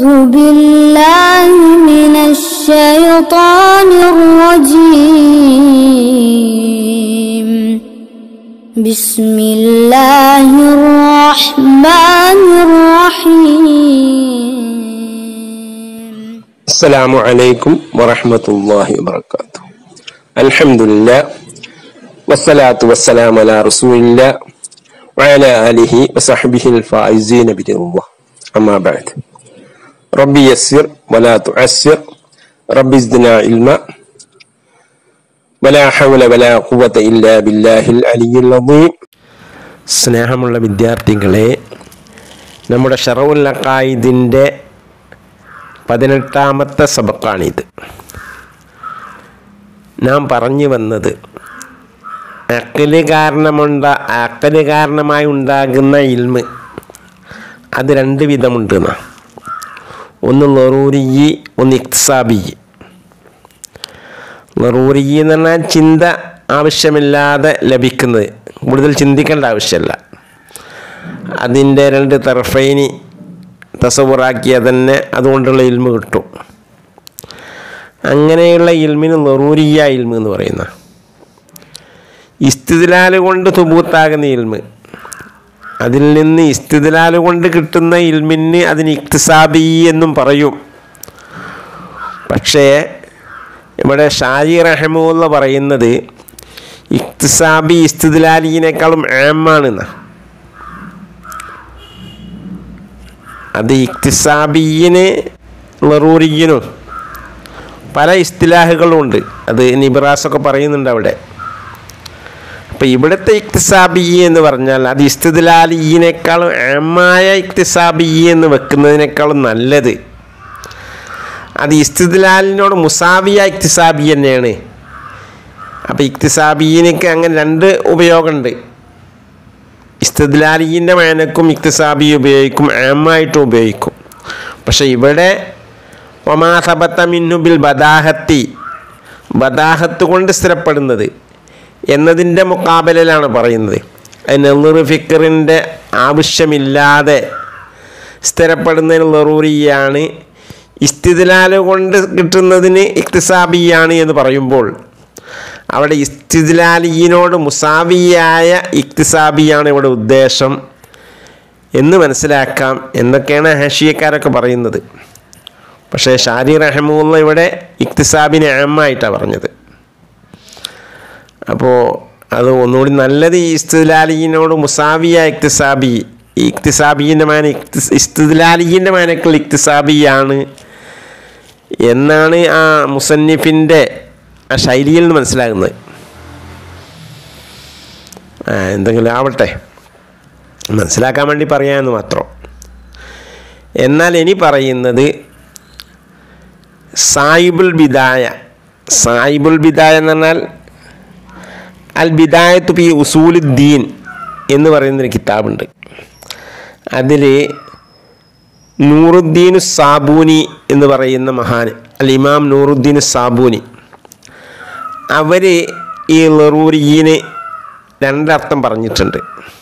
أعوذ بالله من الشيطان الرجيم بسم الله الرحمن الرحيم السلام عليكم ورحمة الله وبركاته الحمد لله والصلاة والسلام على رسول الله وعلى آله وصحبه الفائزين برضا الله أما بعد ربي يسر ولا تعسر ربي زدنا علما ولا حول ولا قوة إلا بالله العلي العظيم സ്നേഹമുള്ള വിദ്യാർത്ഥികളെ നമ്മുടെ ഷറവുൽ അക്കായിദിൻ്റെ പതിനെട്ടാമത്തെ സബക്കാണിത് നാം പറഞ്ഞു വന്നത് അക്കല് കാരണമുണ്ട അക്കല് കാരണമായി ഉണ്ടാകുന്ന ഇൽമ് അത് രണ്ട് വിധമുണ്ട് എന്നാ ഒന്ന് ലറൂരി ഒന്ന് ഇക്സാബി ലറൂരി എന്ന് പറഞ്ഞാൽ ചിന്ത ആവശ്യമില്ലാതെ ലഭിക്കുന്നത് കൂടുതൽ ചിന്തിക്കേണ്ട ആവശ്യമില്ല അതിൻ്റെ രണ്ട് തർഫൈനി തസവുറാക്കിയാൽ തന്നെ അതുകൊണ്ടുള്ള ഇൽമ് കിട്ടും അങ്ങനെയുള്ള ഇൽമിന് ലറൂരിയ ഇൽമ് എന്ന് പറയുന്ന ഇസ്തിദലാൽ കൊണ്ട് തുബൂത്താകുന്ന ഇൽമ് അതിൽ നിന്ന് ഇസ്തിദലാൽ കൊണ്ട് കിട്ടുന്ന ഇൽമിന് അതിന് ഇക്തിസാബി എന്നും പറയും പക്ഷേ ഇവിടെ ഷാജി റഹമുല്ല പറയുന്നത് ഇക്തിസാബി ഇസ്തിദലാലിനേക്കാളും ആമാണെന്നാണ് അത് ഇക്തിസാബിയിന് ലറൂറിയിനും പല ഇസ്തിലാഹുകളും ഉണ്ട് അത് നിബ്രാസൊക്കെ പറയുന്നുണ്ട് അവിടെ അപ്പം ഇവിടുത്തെ ഇക്തിസാബി എന്ന് പറഞ്ഞാൽ അത് ഇസ്തിദലാലിയിനേക്കാളും ആമായ ഇക്തിസാബി എന്ന് വെക്കുന്നതിനേക്കാളും നല്ലത് അത് ഇസ്തിദലാലിനോട് മുസാബിയ ഇക്തിസാബി തന്നെയാണ് അപ്പോൾ ഇക്തിസാബിയിനൊക്കെ അങ്ങനെ രണ്ട് ഉപയോഗമുണ്ട് ഇസ്തദ്ലാലിൻ്റെ മേനക്കും ഇക്തിസാബി ഉപയോഗിക്കും ആമായിട്ടും ഉപയോഗിക്കും പക്ഷെ ഇവിടെ ഒമാസബത്ത മിന്നുബിൽ ബദാഹത്തി ബദാഹത്ത് കൊണ്ട് സ്ഥിരപ്പെടുന്നത് എന്നതിൻ്റെ മുക്കാബലിലാണ് പറയുന്നത് നെറുറി ഫിക്കറിൻ്റെ ആവശ്യമില്ലാതെ സ്ഥിരപ്പെടുന്നതിന് ലറൂറിയാണ് ഇസ്തിദലാൽ കൊണ്ട് കിട്ടുന്നതിന് ഇക്തിസാബിയാണ് എന്ന് പറയുമ്പോൾ അവിടെ ഇസ്തിദ്ലാലിയിനോട് മുസാവിയായ ഇക്തിസാബിയാണ് ഇവിടെ ഉദ്ദേശം എന്ന് മനസ്സിലാക്കാം എന്നൊക്കെയാണ് ഹഷിയക്കാരൊക്കെ പറയുന്നത് പക്ഷേ ഷാരി റഹമുള്ള ഇവിടെ ഇക്തിസാബിനെ ആമായിട്ടാണ് പറഞ്ഞത് അപ്പോൾ അത് ഒന്നുകൂടി നല്ലത് ഈ ഇസ്തിദ്ലാലിയിനോട് മുസാവിയ ഇക്തിസാബി ഈ ഇക്തിസാബീൻ്റെ മാന ഇസ്തിദ്ലാലിയിൻ്റെ മാനക്കുള്ള ഇക്തിസാബിയാണ് എന്നാണ് ആ മുസന്നിഫിൻ്റെ ആ ശൈലിയിൽ നിന്ന് മനസ്സിലാകുന്നത് ആ എന്തെങ്കിലും ആവട്ടെ മനസ്സിലാക്കാൻ വേണ്ടി പറയാമെന്ന് മാത്രം എന്നാൽ ഇനി പറയുന്നത് സായിബുൽ ബിദായ സായിബുൽ ബിദായ എന്ന് പറഞ്ഞാൽ അൽ ബിദായത്ത് പി ഉസൂലുദ്ദീൻ എന്ന് പറയുന്നൊരു കിതാബുണ്ട് അതിൽ നൂറുദ്ദീൻ സാബൂനി എന്ന് പറയുന്ന മഹാൻ അൽ ഇമാം നൂറുദ്ദീൻ സാബൂനി അവർ ഈ ലറൂരിയിന് രണ്ടർത്ഥം പറഞ്ഞിട്ടുണ്ട്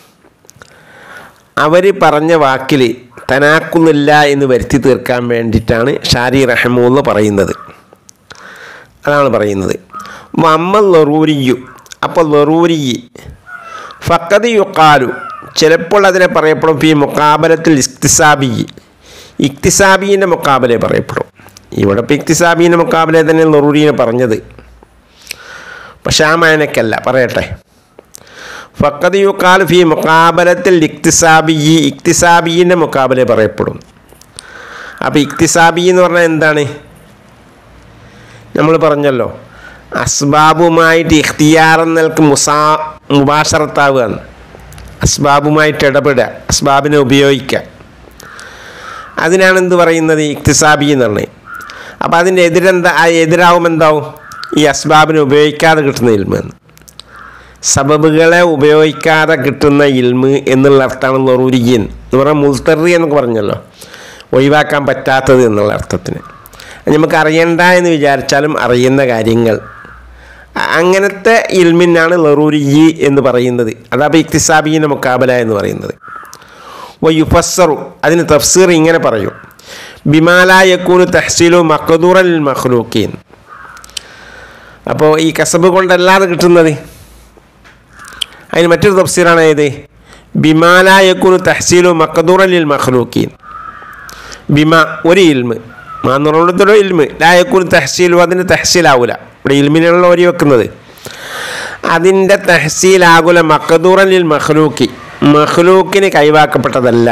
അവർ പറഞ്ഞ വാക്കിൽ തനാക്കുന്നില്ല എന്ന് വരുത്തി തീർക്കാൻ വേണ്ടിയിട്ടാണ് ഷാരി റഹമൂന്ന് പറയുന്നത് അതാണ് പറയുന്നത് വമ്മ ലറൂരിയു അപ്പോൾ ലറൂരി ഫക്കത് യുക്കാലു ചിലപ്പോൾ അതിനെ പറയപ്പെടും ഈ മുക്കാബലത്തിൽ ഇക്തിസാബി ഇക്തിസാബീൻ്റെ മുക്കാബലെ പറയപ്പെടും ഇവിടെ ഇപ്പോൾ ഇക്തിസാബീൻ്റെ മുക്കാബലെ തന്നെ ലറൂരീനെ പറഞ്ഞത് പക്ഷെ ആ മാനക്കല്ല പറയട്ടെ ഫക്കത് യുക്കാൽ ഫി മുക്കാബലത്തിൽ ഇക്തിസാബി ഇക്തിസാബീൻ്റെ മുക്കാബലെ പറയപ്പെടും അപ്പോൾ ഇക്തിസാബി എന്ന് പറഞ്ഞാൽ എന്താണ് നമ്മൾ പറഞ്ഞല്ലോ അസ്ബാബുമായിട്ട് ഇഖ്തിയാർ എന്നൽക്ക് മുസാ മുബാഷറത്താവുകയാണ് അസ്ബാബുമായിട്ട് ഇടപെടുക അസ്ബാബിനെ ഉപയോഗിക്കുക അതിനാണ് എന്ത് പറയുന്നത് ഇക്തിസാബി എന്ന് പറഞ്ഞത് അപ്പോൾ അതിൻ്റെ എതിരെന്താ ആ എതിരാവും എന്താവും ഈ അസ്ബാബിനെ ഉപയോഗിക്കാതെ കിട്ടുന്ന ഇൽമ എന്ന് സബബുകളെ ഉപയോഗിക്കാതെ കിട്ടുന്ന ഇൽമ് എന്നുള്ള അർത്ഥമാണ് ലറൂരിയൻ എന്ന് പറഞ്ഞാൽ മുൽത്തറി എന്നൊക്കെ പറഞ്ഞല്ലോ ഒഴിവാക്കാൻ പറ്റാത്തത് എന്നുള്ള അർത്ഥത്തിന് നമുക്ക് അറിയണ്ട എന്ന് വിചാരിച്ചാലും അറിയുന്ന കാര്യങ്ങൾ അ- അങ്ങനത്തെ ഇൽമിനാണ് ലറൂരി എന്ന് പറയുന്നത് അതാപ്പോൾ ഇക്തിസാബീൻ്റെ മുക്കാബല എന്ന് പറയുന്നത് വ യുഫസ്സറു അതിന് തഫ്സീർ ഇങ്ങനെ പറയും ബിമാലായക്കൂന് തഹസീലു മഖദൂറൽ മഖ്ലൂക്കീൻ അപ്പോൾ ഈ കസബ് കൊണ്ടല്ലാതെ കിട്ടുന്നത് അതിന് മറ്റൊരു തഫ്സീറാണ് ഏത് ബിമാലായക്കുനു തഹസീലു മഖദൂറലിൽ മഖ്ലൂക്കീൻ ബിമ ഒരു ഇൽമ് മാന്നുറത്തൊരു ഇൽമ് ലായക്കുനു തഹസീലു അതിന് തഹസീലാവൂല ഇവിടെ ഇൽമിനുള്ള ഓരി വെക്കുന്നത് അതിൻ്റെ തഹസീലാകുല മഖദൂറലിൽ മഖ്ലൂക്കി മഖ്ലൂക്കിന് കൈവാക്കപ്പെട്ടതല്ല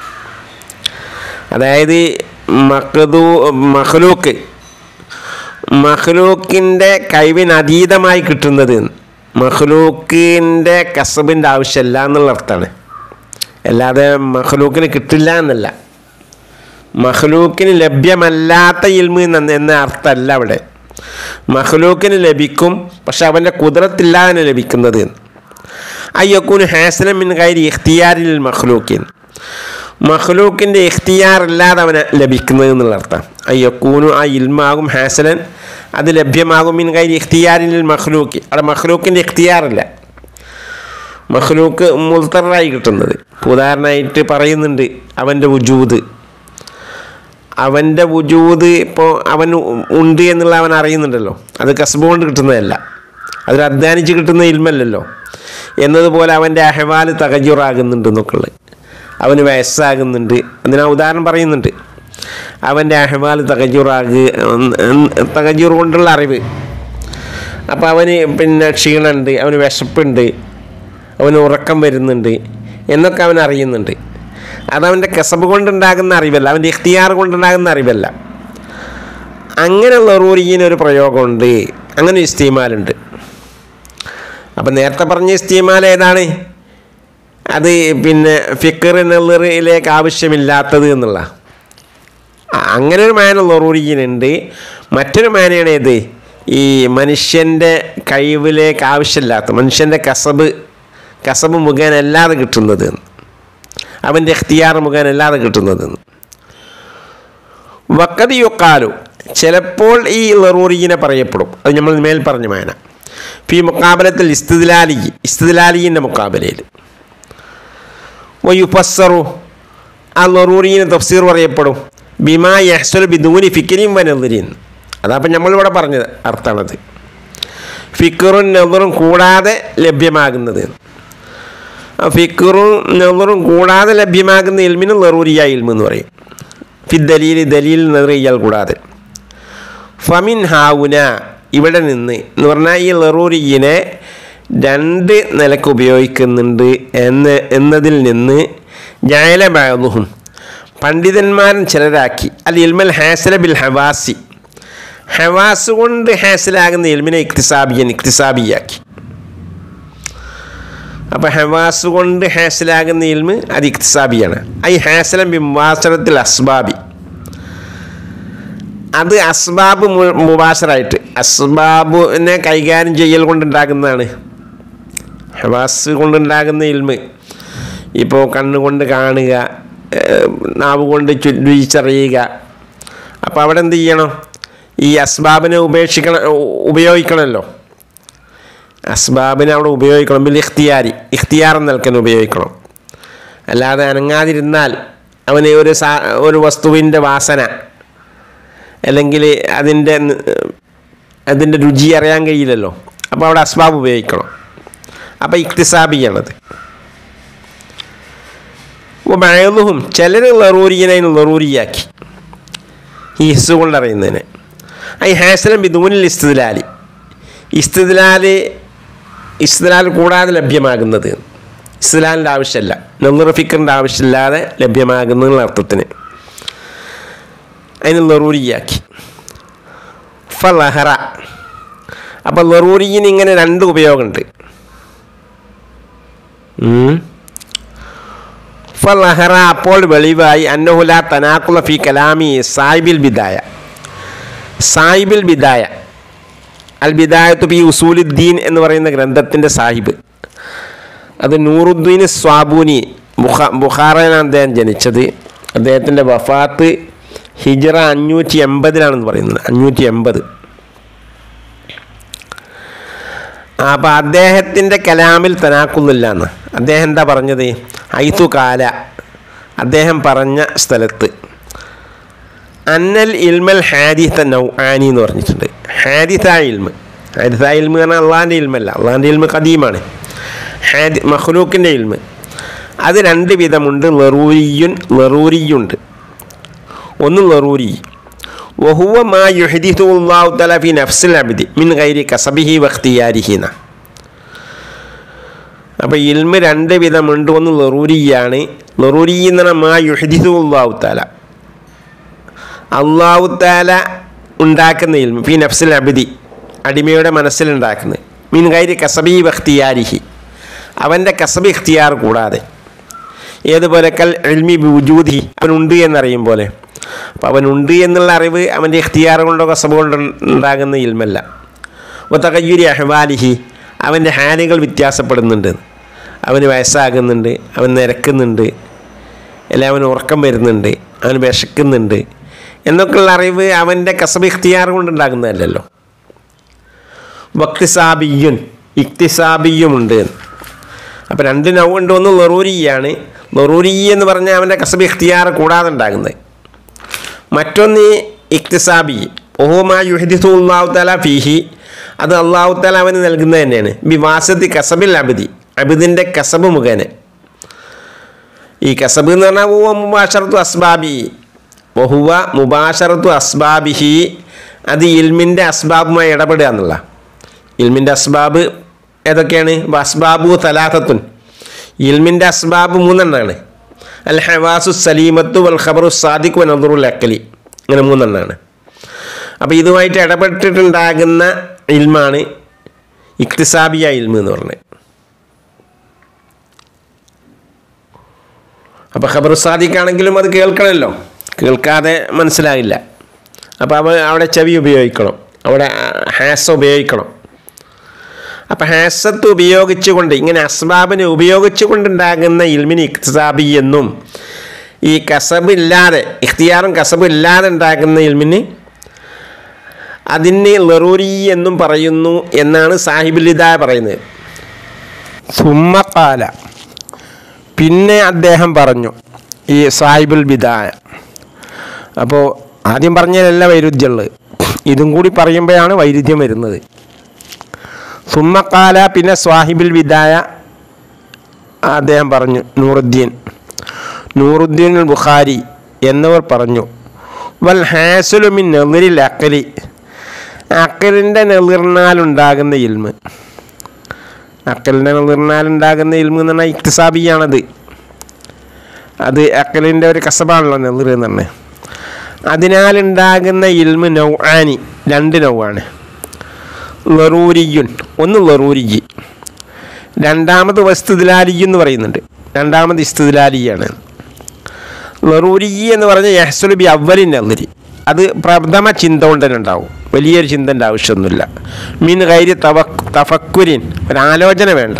അതായത് മഖദൂ മഖ്ലൂക്ക് മഖ്ലൂക്കിൻ്റെ കഴിവിനതീതമായി കിട്ടുന്നത് മഖ്ലൂക്കിൻ്റെ കസബിൻ്റെ ആവശ്യമില്ല എന്നുള്ള അർത്ഥമാണ് അല്ലാതെ മഖ്ലൂക്കിന് കിട്ടില്ല എന്നല്ല മഖ്ലൂക്കിന് ലഭ്യമല്ലാത്ത ഇൽമ് എന്ന എന്ന അർത്ഥമല്ല അവിടെ മഖ്ലൂക്കിന് ലഭിക്കും പക്ഷെ അവൻ്റെ കുതിരത്തില്ലാതെ ലഭിക്കുന്നത് അയ്യക്കൂന് ഹാസനം മിൻ കൈരി ഇഖ്തിയാരിൽ മഖ്ലൂക്കിൻ മഖ്ലൂക്കിൻ്റെ ഇഖ്തിയാർ അല്ലാതെ അവന് ലഭിക്കുന്നത് എന്നുള്ള അർത്ഥം അയ്യക്കൂനു ആ ഇൽമാകും ഹാസനൻ അത് ലഭ്യമാകും മിൻ കൈരി ഇഖ്തിയാരിൽ മഖ്ലൂക്ക് അവിടെ മഖ്ലൂക്കിൻ്റെ ഇഖ്തിയാറില്ല മഖ്ലൂക്ക് മുൽത്തറായി കിട്ടുന്നത് ഉദാഹരണമായിട്ട് പറയുന്നുണ്ട് അവൻ്റെ വുജൂദ് അവൻ്റെ വുജൂദ് ഇപ്പോൾ അവൻ ഉണ്ട് എന്നുള്ള അവൻ അറിയുന്നുണ്ടല്ലോ അത് കസ്ബ് കൊണ്ട് കിട്ടുന്നതല്ല അതിൽ അധ്വാനിച്ച് കിട്ടുന്ന ഇൽമല്ലല്ലോ എന്നതുപോലെ അവൻ്റെ അഹവാല് തകജുറാകുന്നുണ്ട് എന്നൊക്കെയുള്ളത് അവന് വയസ്സാകുന്നുണ്ട് അതിനാ ഉദാഹരണം പറയുന്നുണ്ട് അവൻ്റെ അഹവാല് തകജുറാക് തകജൂർ കൊണ്ടുള്ള അറിവ് അപ്പോൾ അവന് പിന്നെ ക്ഷീണമുണ്ട് അവന് വിശപ്പുണ്ട് അവന് ഉറക്കം വരുന്നുണ്ട് എന്നൊക്കെ അവൻ അറിയുന്നുണ്ട് അതവൻ്റെ കസബ് കൊണ്ടുണ്ടാകുന്ന അറിവല്ല അവൻ്റെ ഇഖ്തിയാർ കൊണ്ടുണ്ടാകുന്ന അറിവല്ല അങ്ങനെയുള്ള റൂറിയിന് ഒരു പ്രയോഗമുണ്ട് അങ്ങനെ ഒരു ഇസ്തീമാലുണ്ട് അപ്പം നേരത്തെ പറഞ്ഞ ഇസ്തീമാൽ ഏതാണ് അത് പിന്നെ ഫിക്കർ നെല്ലറിലേക്ക് ആവശ്യമില്ലാത്തത് എന്നുള്ള അ- അങ്ങനെ ഒരു മാന ലൊറൂരിയിനുണ്ട് മറ്റൊരു മാനയാണ് ഏത് ഈ മനുഷ്യൻ്റെ കഴിവിലേക്ക് ആവശ്യമില്ലാത്ത മനുഷ്യൻ്റെ കസബ് കസബ് മുഖേന അല്ലാതെ കിട്ടുന്നത് അവൻ്റെ ഇഖ്തിയാർ മുഖേന അല്ലാതെ കിട്ടുന്നത് വക്കതി യൊക്കാലു ചിലപ്പോൾ ഈ ലറൂറിയിനെ പറയപ്പെടും അത് നമ്മൾ മേൽ പറഞ്ഞ മാന ഫി മുക്കാബലത്തിൽ ഇസ്തിദലാലി ഇസ്തിദലാലിൻ്റെ മുക്കാബലയിൽ വയുഫസ്സറു ആ ലറൂറിയിന് തഫ്സീർ പറയപ്പെടും ബിമാ യഹ്സുൽ ബിദൂനി ഫിക്രിയും വനെതിരീൻ അതപ്പം നമ്മളിവിടെ പറഞ്ഞത് അർത്ഥമാണത് ഫിക്കറും നെതറും കൂടാതെ ലഭ്യമാകുന്നത് ആ ഫിക്കറും നെതറും കൂടാതെ ലഭ്യമാകുന്ന ഇൽമിന് ലറൂരിയ ഇൽമ് എന്ന് പറയും ഫി ദലീൽ ദലീൽ നെറിയാൽ കൂടാതെ ഫമിൻ ഹാവുന ഇവിടെ നിന്ന് എന്ന് പറഞ്ഞാൽ ഈ ലറൂരിയിനെ രണ്ട് നിലക്ക് ഉപയോഗിക്കുന്നുണ്ട് എന്ന് എന്നതിൽ നിന്ന് ജയലബാദുഹും പണ്ഡിതന്മാരൻ ചിലരാക്കി അൽ ഇൽമൽ ഹാസല ബിൽ ഹവാസി ഹവാസ് കൊണ്ട് ഹാസിലാകുന്ന ഇൽമിനെ ഇക്തിസാബിയൻ ഇക്തിസാബിയാക്കി അപ്പോൾ ഹവാസ് കൊണ്ട് ഹാസിലാകുന്ന ഇൽമ് അത് ഇക്തിസാബിയാണ് ഐ ഹാസലം ബി മുവാസറത്തിൽ അസ്ബാബി അത് അസ്ബാബ് മു- മുബാസറായിട്ട് അസ്ബാബിനെ കൈകാര്യം ചെയ്യൽ കൊണ്ടുണ്ടാകുന്നതാണ് ഹവാസ് കൊണ്ടുണ്ടാകുന്ന ഇൽമ് ഇപ്പോൾ കണ്ണുകൊണ്ട് കാണുക ഏഹ് നാവ് കൊണ്ട് ചു- രുചിച്ചറിയുക അപ്പോൾ അവിടെ എന്ത് ചെയ്യണം ഈ അസ്ബാബിനെ ഉപേക്ഷിക്കണം ഉ- ഉപയോഗിക്കണമല്ലോ അസ്ബാബിനെ അവിടെ ഉപയോഗിക്കണം ബിൽ ഇഖ്തിയാരി ഇഖ്തിയാർ നൽകാൻ ഉപയോഗിക്കണം അല്ലാതെ അനങ്ങാതിരുന്നാൽ അവന് ഒരു സാ ഒരു വസ്തുവിൻ്റെ വാസന അല്ലെങ്കിൽ അതിൻ്റെ ന- അതിൻ്റെ രുചി അറിയാൻ കഴിയില്ലല്ലോ അപ്പോൾ അവിടെ അസ്ബാബ് ഉപയോഗിക്കണം അപ്പോൾ ഇക്തിസാബിയാണത് മഴലുഹും ചിലർ ലറൂരിയനെ ലറൂരിയാക്കി ഈ ഹിസ് കൊണ്ട് അറിയുന്നതിന് ഈ ഹാസലം ബിദൂനിൽ ഇസ്തിദലാലി ഇസ്തിദലാല് ഇസ്തിദലാൽ കൂടാതെ ലഭ്യമാകുന്നത് ഇസ്തിദലാലിൻ്റെ ആവശ്യമല്ല നെല്ലുറഫിക്കറിൻ്റെ ആവശ്യമില്ലാതെ ലഭ്യമാകുന്നുള്ള അർത്ഥത്തിന് അതിന് ലറൂരിയാക്കി ഫലഹറ അപ്പം ലറൂരിയിന് ഇങ്ങനെ രണ്ട് ഉപയോഗമുണ്ട് ഉം. ഫലഹറ അപ്പോൾ വെളിവായി അന്നഹുല തനാക്കുല ഫി കലാമി സാഹിബിൽ ബിദായ സാഹിബിൽ ബിദായ അൽ ബിദായത്തു ബി ഉസൂലുദ്ദീൻ എന്ന് പറയുന്ന ഗ്രന്ഥത്തിൻ്റെ സാഹിബ് അത് നൂറുദ്ദീൻ സ്വാബൂനി ബുഖ ബുഖാറയിലാണ് അദ്ദേഹം ജനിച്ചത് അദ്ദേഹത്തിൻ്റെ വഫാത്ത് ഹിജറ അഞ്ഞൂറ്റി എൺപതിലാണെന്ന് പറയുന്നത് അഞ്ഞൂറ്റി എൺപത് അപ്പോൾ അദ്ദേഹത്തിൻ്റെ കലാമിൽ തനാക്കുന്നില്ല എന്ന് അദ്ദേഹം എന്താ പറഞ്ഞത് ഐത്തു കാല അദ്ദേഹം പറഞ്ഞ സ്ഥലത്ത് അന്നൽ ഇൽമൽ ഹാദിത്ത നൗ ആനി എന്ന് പറഞ്ഞിട്ടുണ്ട് ഹാദിത്ത ഇൽമ് ഹാദിത്ത ഇൽമ് എന്ന് പറഞ്ഞാൽ അള്ളാഹിൻ്റെ ഇൽമല്ല അള്ളാഹിൻ്റെ ഇൽമ് കദീമാണ് ഹാദി മഹ്ലൂക്കിൻ്റെ ഇൽമ് അത് രണ്ട് വിധമുണ്ട് ലറൂരിയുൻ ലറൂരിയുണ്ട് ഒന്ന് ലറൂരി വഹുവ മാ യുഹദിഥു അല്ലാഹു തആല ഫി നഫ്സിൽ അബ്ദി മിൻ ഗൈരി കസബിഹി വഖ്തിയാരിഹിന അപ്പോൾ ഇൽമ് രണ്ട് വിധമുണ്ട് ഒന്ന് ലറൂരിയാണ് ലറൂരി എന്ന് പറഞ്ഞാൽ മാ യുഹദിഥു അല്ലാഹു തആല അള്ളാഹു താല ഉണ്ടാക്കുന്ന ഇൽമ ഫി നഫ്സിൽ അബിദി അടിമയുടെ മനസ്സിലുണ്ടാക്കുന്നത് മീൻ കൈരി കസബി ബഖ്തിയാരിഹി അവൻ്റെ കസബി ഇഖ്തിയാർ കൂടാതെ ഏതുപോലെ കൽ എൽമി ബുജൂദി അവനുണ്ട് എന്നറിയും പോലെ അപ്പോൾ അവനുണ്ട് എന്നുള്ള അറിവ് അവൻ്റെ ഇഖ്തിയാർ കൊണ്ടോ കസബ് കൊണ്ടോ ഉണ്ടാകുന്ന ഇൽമല്ല ഒത്തകയ്യൂരി അഹ്വാലിഹി അവൻ്റെ ഹാലുകൾ വ്യത്യാസപ്പെടുന്നുണ്ട് അവന് വയസ്സാകുന്നുണ്ട് അവൻ നിരക്കുന്നുണ്ട് അല്ലെ അവന് ഉറക്കം വരുന്നുണ്ട് അവന് വിശക്കുന്നുണ്ട് എന്നൊക്കെയുള്ള അറിവ് അവൻ്റെ കസബ് ഇഖ്തിയാർ കൊണ്ടുണ്ടാകുന്നതല്ലല്ലോ വക്തിസാബിയുൻ ഇക്തിസാബിയുമുണ്ട് അപ്പോൾ രണ്ട് നൗണ്ട് ഒന്ന് ലറൂരിയാണ് ലറൂരി എന്ന് പറഞ്ഞാൽ അവൻ്റെ കസബ് ഇഖ്തിയാർ കൂടാതെ ഉണ്ടാകുന്നത് മറ്റൊന്ന് ഇക്തിസാബി ഓഹുമാ യുഹദിസുല്ലാഹു തല ഫീഹി അത് അള്ളാഹു തല അവന് നൽകുന്നത് തന്നെയാണ് ബിവാസത്തി കസബിൽ അബിദി അബിദിൻ്റെ കസബ് മുഖേന ഈ കസബ് എന്ന് പറഞ്ഞാൽ ഓ മുബാഷറത്തു അസ്ബാബി വഹുവ മുബാഷറത്തു അസ്ബാബിഹി അത് ഇൽമിൻ്റെ അസ്ബാബുമായി ഇടപെടുക എന്നുള്ള ഇൽമിൻ്റെ അസ്ബാബ് ഏതൊക്കെയാണ് അസ്ബാബു തലാത്തത്തുൻ ഇൽമിൻ്റെ അസ്ബാബ് മൂന്നെണ്ണമാണ് അൽ ഹവാസു സലീമത്തു വൽ ഖബറു സാദിഖ് വ നദറുൽ അക്കലി ഇങ്ങനെ മൂന്നെണ്ണമാണ് അപ്പോൾ ഇതുമായിട്ട് ഇടപെട്ടിട്ടുണ്ടാകുന്ന ഇൽമാണ് ഇക്തിസാബിയ ഇൽമ് എന്ന് പറഞ്ഞത് അപ്പോൾ ഖബർ സാദിഖാണെങ്കിലും അത് കേൾക്കണമല്ലോ കേൾക്കാതെ മനസ്സിലാകില്ല അപ്പോൾ അവ അവിടെ ചെവി ഉപയോഗിക്കണം അവിടെ ഹാസ ഉപയോഗിക്കണം അപ്പം ഹാസത്ത് ഉപയോഗിച്ചുകൊണ്ട് ഇങ്ങനെ അസ്ബാബിനെ ഉപയോഗിച്ചുകൊണ്ടുണ്ടാകുന്ന ഇൽമിന് ഇഖ്തിസാബി എന്നും ഈ കസബ് ഇല്ലാതെ ഇഖ്തിയാറും കസബും ഇല്ലാതെ ഉണ്ടാകുന്ന ഇൽമിന് അതിന് ലറൂരി എന്നും പറയുന്നു എന്നാണ് സാഹിബുലിദായ പറയുന്നത് സുമ്മക്കാല പിന്നെ അദ്ദേഹം പറഞ്ഞു ഈ സാഹിബുൽ ബിദായ അപ്പോൾ ആദ്യം പറഞ്ഞതിലല്ല വൈരുദ്ധ്യമുള്ളത് ഇതും കൂടി പറയുമ്പോഴാണ് വൈരുദ്ധ്യം വരുന്നത് സുമ്മക്കാല പിന്നെ സ്വാഹിബുൽ വിദായ അദ്ദേഹം പറഞ്ഞു നൂറുദ്ദീൻ നൂറുദ്ദീൻ ബുഖാരി എന്നിവർ പറഞ്ഞു വൽ ഹാസുലുമിൻ നെളിരിൽ അക്കലി അക്കലിൻ്റെ നെളിർനാലുണ്ടാകുന്ന ഇൽമ് അക്കലിൻ്റെ നെളിർനാലുണ്ടാകുന്ന ഇൽമ് എന്ന് പറഞ്ഞാൽ ഇക്തിസാബിയാണത് അത് അക്കലിൻ്റെ ഒരു കസബാണല്ലോ നെളിർ എന്ന് പറഞ്ഞത് അതിനാലുണ്ടാകുന്ന ഇൽമ് നൗആനി രണ്ട് നൗവാണ് ലറൂരിയുൻ ഒന്ന് ലറൂരിജി രണ്ടാമത് വസ്തുദിലാലി എന്ന് പറയുന്നുണ്ട് രണ്ടാമത് ഇസ്തുദിലാലിയാണ് ലറൂരി എന്ന് പറഞ്ഞ യഹ്സുലുബി അവലിൻ നല്ലരി അത് പ്രഥമ ചിന്ത കൊണ്ട് തന്നെ ഉണ്ടാവും വലിയൊരു ചിന്തൻ്റെ ആവശ്യമൊന്നുമില്ല മീൻ കൈരി തവ തഫക്കുരിൻ ഒരാലോചന വേണ്ട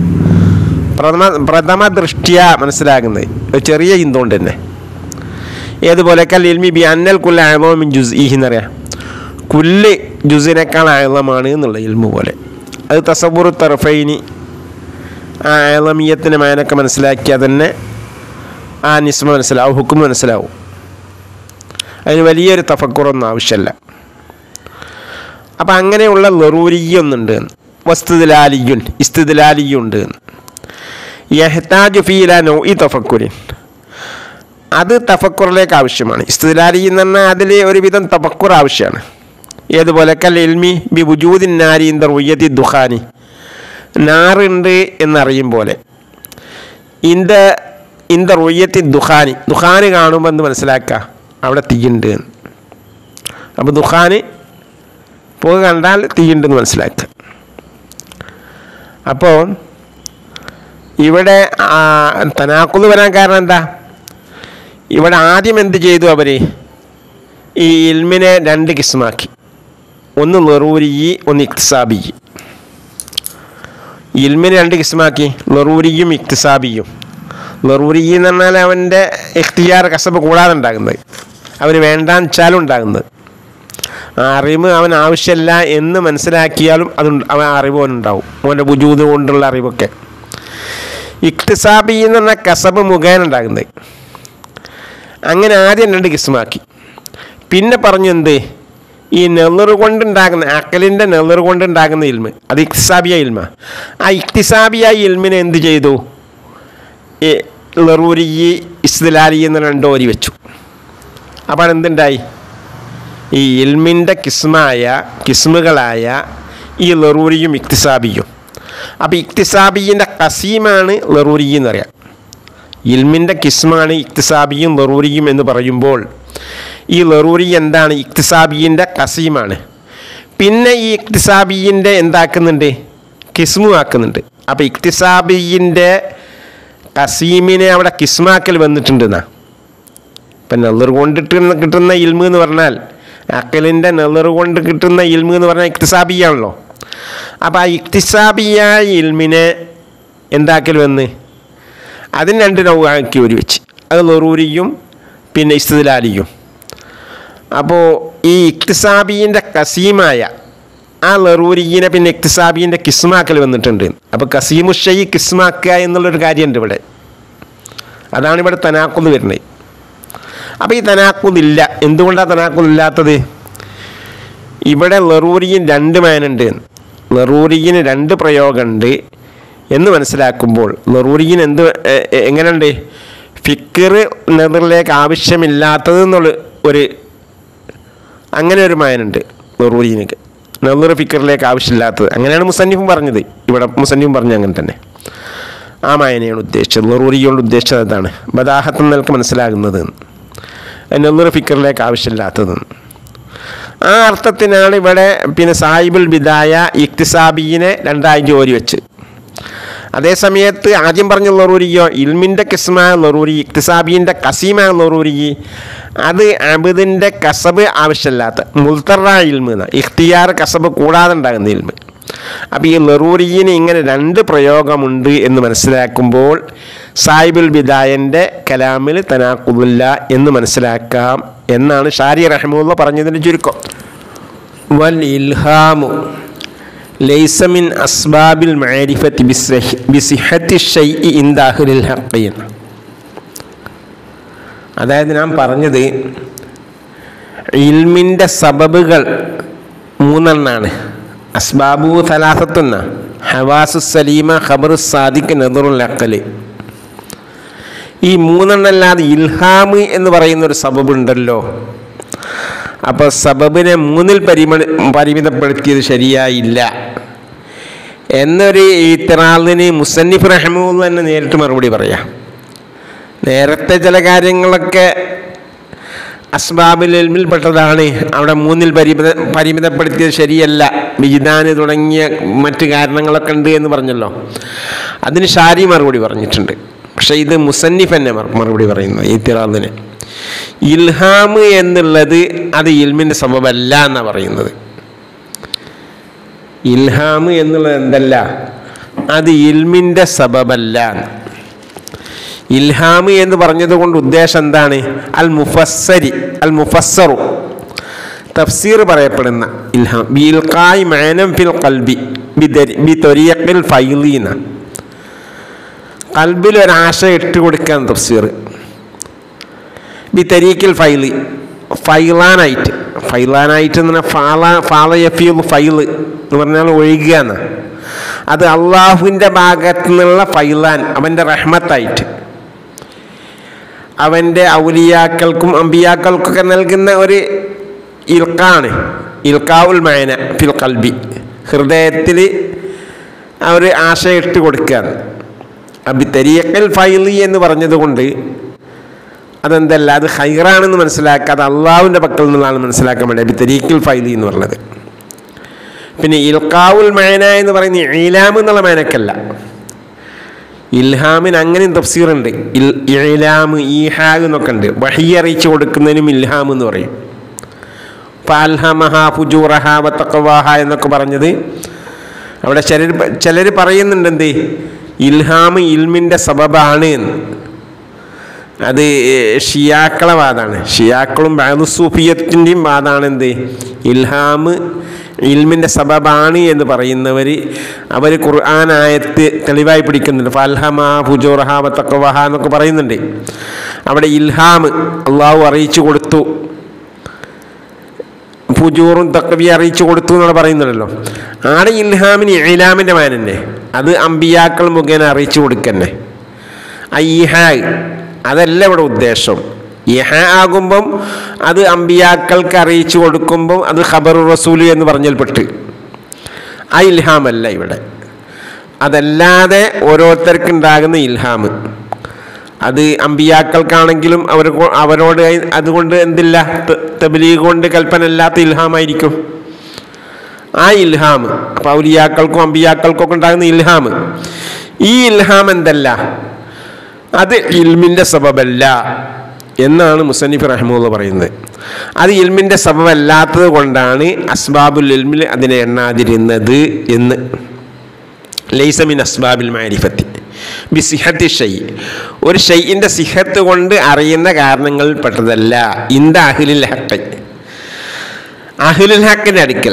പ്രഥമ പ്രഥമ ദൃഷ്ടിയ മനസ്സിലാക്കുന്നത് ഒരു ചെറിയ ചിന്ത കൊണ്ട് തന്നെ ഏതുപോലെ കൽ ഇൽമി ബി അന്നൽ കുല്ല അഴമോ മിൻ ജുസ് ഈഹിന്നറിയാം കുല്ല് ജുസിനേക്കാൾ ആഴമാണ് എന്നുള്ള ഇൽമു പോലെ അത് തസബുർ തർഫൈനി ആ ആഴമീയത്തിൻ്റെ മാനൊക്കെ മനസ്സിലാക്കിയാൽ തന്നെ ആ നിസ്മ മനസ്സിലാവും ഹുക്കും മനസ്സിലാവും അതിന് വലിയൊരു തഫക്കുറൊന്നും ആവശ്യമല്ല അപ്പം അങ്ങനെയുള്ള ലറൂരിയൊന്നുണ്ട് വസ്തുദിലാലിയുൻ ഇസ്തുദിലാലിയുണ്ട് യഹ്താജു ഫീല നോ ഈ തഫക്കുരിൻ അത് തഫക്കുറിലേക്ക് ആവശ്യമാണ് ഇസ്തുദിലാലി എന്ന് പറഞ്ഞാൽ അതിൽ ഒരുവിധം തഫക്കുർ ആവശ്യമാണ് ഏതുപോലെ കൽ എൽമി ബി ബുജൂദിൻ നാരി ഇന്ത റുയ്യത്തി ദുഖാനി നാറുണ്ട് എന്നറിയും പോലെ ഇന്ത ഇന്ത റുയ്യത്തി ദുഖാനി ദുഖാന് കാണുമ്പോൾ എന്ത് മനസ്സിലാക്കുക അവിടെ തീയുണ്ട് എന്ന്. അപ്പോൾ ദുഖാന് പുക കണ്ടാൽ തീയുണ്ടെന്ന് മനസ്സിലാക്കുക അപ്പോൾ ഇവിടെ തനാക്കുന്ന് വരാൻ കാരണം എന്താ ഇവിടെ ആദ്യം എന്ത് ചെയ്തു അവർ ഈ ഇൽമിനെ രണ്ട് കിസ്മാക്കി ഒന്ന് ലറൂരി ഒന്ന് ഇക്തിസാബി ഇൽമിനെ രണ്ട് കിസ്മാക്കി ലറൂരിയും ഇക്തിസാബിയും ലറൂരി എന്ന് പറഞ്ഞാൽ അവൻ്റെ ഇഖ്തിയാർ കസബ് കൂടാതെ ഉണ്ടാകുന്നത് അവന് വേണ്ടാന്ന് വെച്ചാലും ഉണ്ടാകുന്നത് ആ അറിവ് അവൻ ആവശ്യമില്ല എന്ന് മനസ്സിലാക്കിയാലും അത് അവൻ ആ അറിവ് അവനുണ്ടാവും അവൻ്റെ ബുജൂത് കൊണ്ടുള്ള അറിവൊക്കെ ഇക്തിസാബി എന്ന് പറഞ്ഞാൽ കസബ് മുഖേന ഉണ്ടാകുന്നത് അങ്ങനെ ആദ്യം രണ്ട് കിസ്മാക്കി പിന്നെ പറഞ്ഞു എന്ത് ഈ നെള്ളറ് കൊണ്ടുണ്ടാകുന്ന അക്കലിൻ്റെ നെള്ളറ് കൊണ്ടുണ്ടാകുന്ന ഇൽമ് അത് ഇക്തിസാബിയ ഇൽമ ആ ഇക്തിസാബിയ ഇൽമിനെ എന്ത് ചെയ്തു ഈ ലറൂരി ഇസ്ലാലി എന്ന് രണ്ടോരി വെച്ചു അപ്പോൾ എന്തുണ്ടായി ഈ ഇൽമിൻ്റെ കിസ്മായ കിസ്മുകളായ ഈ ലറൂരിയും ഇക്തിസാബിയും അപ്പോൾ ഇക്തിസാബിയിൻ്റെ കസീമാണ് ലറൂരി എന്ന് പറയാം ഇൽമിൻ്റെ കിസ്മാണ് ഇക്തിസാബിയും ലറൂരിയും എന്ന് പറയുമ്പോൾ ഈ ലറൂരി എന്താണ് ഇക്തിസാബിയിൻ്റെ കസീമാണ് പിന്നെ ഈ ഇക്തിസാബിയിൻ്റെ എന്താക്കുന്നുണ്ട് കിസ്മു ആക്കുന്നുണ്ട് അപ്പോൾ ഇക്തിസാബിയിൻ്റെ കസീമിനെ അവിടെ കിസ്മാക്കൽ വന്നിട്ടുണ്ടെന്നാ ഇപ്പം നെള്ളറ് കൊണ്ടിട്ട് കിട്ടുന്ന ഇൽമ് എന്ന് പറഞ്ഞാൽ അക്കലിൻ്റെ നെള്ളറ് കൊണ്ട് കിട്ടുന്ന ഇൽമ് എന്ന് പറഞ്ഞാൽ ഇക്തിസാബിയാണല്ലോ അപ്പോൾ ആ ഇക്തിസാബിയ ഇൽമിനെ എന്താക്കൽ വന്ന് അതിന് രണ്ട് നൗവാക്കി ഒരു വെച്ച് അത് ലറൂരിയും പിന്നെ ഇസ്തുലാലിയും അപ്പോൾ ഈ ഇക്തിസാബീൻ്റെ കസീമായ ആ ലറൂരിയിനെ പിന്നെ ഇക്തിസാബീൻ്റെ കിസ്മാക്കൽ വന്നിട്ടുണ്ട് അപ്പോൾ കസീമുഷയി കിസ്മാക്കുക എന്നുള്ളൊരു കാര്യമുണ്ട് ഇവിടെ അതാണ് ഇവിടെ തനാക്കുന്ന് വരുന്നത് അപ്പോൾ ഈ തനാക്കുന്നില്ല എന്തുകൊണ്ടാണ് തനാക്കുന്നില്ലാത്തത് ഇവിടെ ലറൂരിയും രണ്ട് മാനുണ്ട് ലറൂരിയിന് രണ്ട് പ്രയോഗമുണ്ട് എന്ന് മനസ്സിലാക്കുമ്പോൾ ലറൂരിയിന് എന്ത് എ- എ- എങ്ങനെയുണ്ട് ഫിക്കർ നെറിലേക്ക് ആവശ്യമില്ലാത്തത് എന്നുള്ള ഒരു അങ്ങനെ ഒരു മാനുണ്ട് ലറൂരിയിനക്ക് നെല്ലറ് ഫിക്കറിലേക്ക് ആവശ്യമില്ലാത്തത് അങ്ങനെയാണ് മുസന്നിഫും പറഞ്ഞത് ഇവിടെ മുസന്നിഫും പറഞ്ഞത് അങ്ങനെ തന്നെ ആ മായനെയാണ് ഉദ്ദേശിച്ചത് ലറൂരി കൊണ്ട് ഉദ്ദേശിച്ചത് അതാണ് ബദാഹത്ത് നിൽക്ക് മനസ്സിലാകുന്നത് നെല്ലറ് ഫിക്കറിലേക്ക് ആവശ്യമില്ലാത്തതെന്ന് ആ അർത്ഥത്തിനാണ് ഇവിടെ പിന്നെ സാഹിബുൽ ബിദായ ഇക്തിസാബീനെ രണ്ടായി ജോലി വെച്ച് അതേ സമയത്ത് ആദ്യം പറഞ്ഞ ലൊറൂരിയോ ഇൽമിൻ്റെ കിസ്മായ ലൊറൂരി ഇക്തിസാബീൻ്റെ കസീമായ ലൊറൂരി അത് അബിദിൻ്റെ കസബ് ആവശ്യമില്ലാത്ത മുൽത്തറ ഇൽമ് എന്ന ഇഖ്തിയാർ കസബ് കൂടാതെ ഉണ്ടാകുന്ന ഇൽമ് അപ്പോൾ ഈ ലറൂരിയിന് ഇങ്ങനെ രണ്ട് പ്രയോഗമുണ്ട് എന്ന് മനസ്സിലാക്കുമ്പോൾ സാഹിബുൽ ബിദായൻ്റെ കലാമിൽ തനാക്കുദില്ല എന്ന് മനസ്സിലാക്കാം എന്നാണ് ഷാരി റഹ്മുള്ള പറഞ്ഞതിൻ്റെ ചുരുക്കം വൽ ഇൽഹാമു ലൈസ മിൻ അസ്ബാബിൽ മാരിഫത്തി ബിസിഹത്തി ഷൈഇ ഇന്ദാഹുലിൽ ഹഖീൻ അതായത് ഞാൻ പറഞ്ഞത് ഇൽമിൻ്റെ സബബുകൾ മൂന്നെണ്ണാണ് അസ്ബാബു തലാസത്തുന്ന ഹവാസു സലീമ ഖബറു സാദിഖ് നെതുറുൽ അക്കല് ഈ മൂന്നെണ്ണല്ലാതെ ഇൽഹാമ് എന്ന് പറയുന്ന ഒരു സബബുണ്ടല്ലോ അപ്പോൾ സബബിനെ മൂന്നിൽ പരിമ പരിമിതപ്പെടുത്തിയത് ശരിയായില്ല എന്നൊരു ഇത്തറാളിന് മുസന്നിഫ് റഹ്മുള്ള തന്നെ നേരിട്ട് മറുപടി പറയാം നേരത്തെ ചില കാര്യങ്ങളൊക്കെ അസ്ബാബിൽ എൽമിൽപ്പെട്ടതാണ് അവിടെ മൂന്നിൽ പരിമിത പരിമിതപ്പെടുത്തിയത് ശരിയല്ല വിജിതാന് തുടങ്ങിയ മറ്റ് കാരണങ്ങളൊക്കെ ഉണ്ട് എന്ന് പറഞ്ഞല്ലോ അതിന് ഷാരി മറുപടി പറഞ്ഞിട്ടുണ്ട് പക്ഷേ ഇത് മുസന്നിഫ് തന്നെ മറു- മറുപടി പറയുന്നു ഈ തിറാദിന് ഇൽഹാമ് എന്നുള്ളത് അത് ഇൽമിൻ്റെ സബബല്ല എന്നാണ് പറയുന്നത് ഇൽഹാമ് എന്നുള്ളത് എന്തല്ല അത് ഇൽമിൻ്റെ സബബല്ല ഇൽഹാമ് എന്ന് പറഞ്ഞത് കൊണ്ട് ഉദ്ദേശം എന്താണ് അൽ മുഫസ്സരി അൽ മുഫസ്സറു തഫ്സീർ പറയപ്പെടുന്ന ഇൽഹാം ബി ഇൽഖായ് മാനം ഫിൽ കൽബി ബി തൊരിയക്കിൽ ഫൈലീന കൽബിൽ ഒരാശ ഇട്ട് കൊടുക്കാൻ തഫ്സീർ ബി തരീക്കിൽ ഫൈലി ഫൈലാനായിട്ട് ഫൈലാനായിട്ട് എന്ന് പറഞ്ഞാൽ ഫാല ഫാല യഫീൽ ഫൈല് എന്ന് പറഞ്ഞാൽ ഒഴുകുക എന്ന് അത് അള്ളാഹുവിൻ്റെ ഭാഗത്തു നിന്നുള്ള ഫൈലാൻ അവൻ്റെ റഹ്മത്തായിട്ട് അവൻ്റെ ഔലിയാക്കൾക്കും അമ്പിയാക്കൾക്കൊക്കെ നൽകുന്ന ഒരു ഇൽക്കാണ് ഇൽക്കാവുൽ മയന ഫിൽ കൽബി ഹൃദയത്തിൽ അവർ ആശയിട്ട് കൊടുക്കുകയാണ് അബി തരീക്കൽ ഫൈലി എന്ന് പറഞ്ഞതുകൊണ്ട് അതെന്തല്ല അത് ഹൈറാണെന്ന് മനസ്സിലാക്കാതെ അള്ളാഹുവിൻ്റെ പക്കൽ നിന്നാണ് മനസ്സിലാക്കാൻ വേണ്ടി അബി തരീക്കൽ ഫൈലി എന്ന് പറഞ്ഞത് പിന്നെ ഇൽക്കാവുൽ മയന എന്ന് പറയുന്ന ഈലാം എന്നുള്ള മേനക്കല്ല ഇൽഹാമിന് അങ്ങനെയും തഫ്സീറുണ്ട് ഇൽ ഇലാം ഈഹാഗ് എന്നൊക്കെ ഉണ്ട് വഹി അറിയിച്ചു കൊടുക്കുന്നതിനും ഇൽഹാം എന്ന് പറയും പാൽഹമഹ ഫുജൂറഹ വത്തക്കവാഹ എന്നൊക്കെ പറഞ്ഞത് അവിടെ ചിലർ ചിലർ പറയുന്നുണ്ട് എന്ത് ഇൽഹാം ഇൽമിൻ്റെ സബബാണ് എന്ന് അത് ഷിയാക്കളെ വാദമാണ് ഷിയാക്കളും ബാദുസൂഫിയത്തിൻ്റെയും വാദമാണ് എന്ത് ഇൽഹാം ഇൽമിൻ്റെ സബബാണ് എന്ന് പറയുന്നവർ അവർ ഖുർആാനായത്ത് തെളിവായി പിടിക്കുന്നുണ്ട് ഫൽഹമ ഫുജോറഹ വത്തക്കവഹ എന്നൊക്കെ പറയുന്നുണ്ട് അവിടെ ഇൽഹാം അള്ളാഹു അറിയിച്ചു കൊടുത്തു ഫുജൂറും തക്കവി അറിയിച്ചു കൊടുത്തു എന്നാണ് പറയുന്നുണ്ടല്ലോ ആടെ ഇൽഹാമിന് ഇലാമിൻ്റെ മാനന്നെ അത് അമ്പിയാക്കൾ മുഖേന അറിയിച്ചു കൊടുക്കന്നെ ആ ഇഹ അതല്ല ഇവിടെ ഉദ്ദേശം ഇഹ ആകുമ്പം അത് അമ്പിയാക്കൾക്ക് അറിയിച്ചു കൊടുക്കുമ്പം അത് ഖബർ റസൂൽ എന്ന് പറഞ്ഞൽപ്പെട്ട് ആ ഇൽഹാമല്ല ഇവിടെ അതല്ലാതെ ഓരോരുത്തർക്കുണ്ടാകുന്ന ഇൽഹാം അത് അമ്പിയാക്കൾക്കാണെങ്കിലും അവർ അവരോട് അതുകൊണ്ട് എന്തില്ല ത- തബ്ലീഗ് കൊണ്ട് കൽപ്പന അല്ലാത്ത ഇൽഹാമായിരിക്കും ആ ഇൽഹാം അപ്പോൾ ഔലിയാക്കൾക്കും അമ്പിയാക്കൾക്കും ഒക്കെ ഉണ്ടാകുന്ന ഇൽഹാം ഈ ഇൽഹാം എന്തല്ല അത് ഇൽമിൻ്റെ സബബല്ല എന്നാണ് മുസന്നിഫ് റഹ്മുള്ള പറയുന്നത് അത് ഇൽമിൻ്റെ സബബല്ലാത്തത് കൊണ്ടാണ് അസ്ബാബുൽ ഇൽമിൽ അതിനെ എണ്ണാതിരുന്നത് എന്ന് ലൈസമിൻ അസ്ബാബിൽ മാരിഫത്തി ബി സിഹത്തി ഷൈ ഒരു ഷെയ്യിൻ്റെ സിഹത്ത് കൊണ്ട് അറിയുന്ന കാരണങ്ങളിൽ പെട്ടതല്ല ഇന്ത അഹിലിൽ ഹക്കൈ അഹിലുൽ ഹക്കിൻ്റെ അടുക്കൽ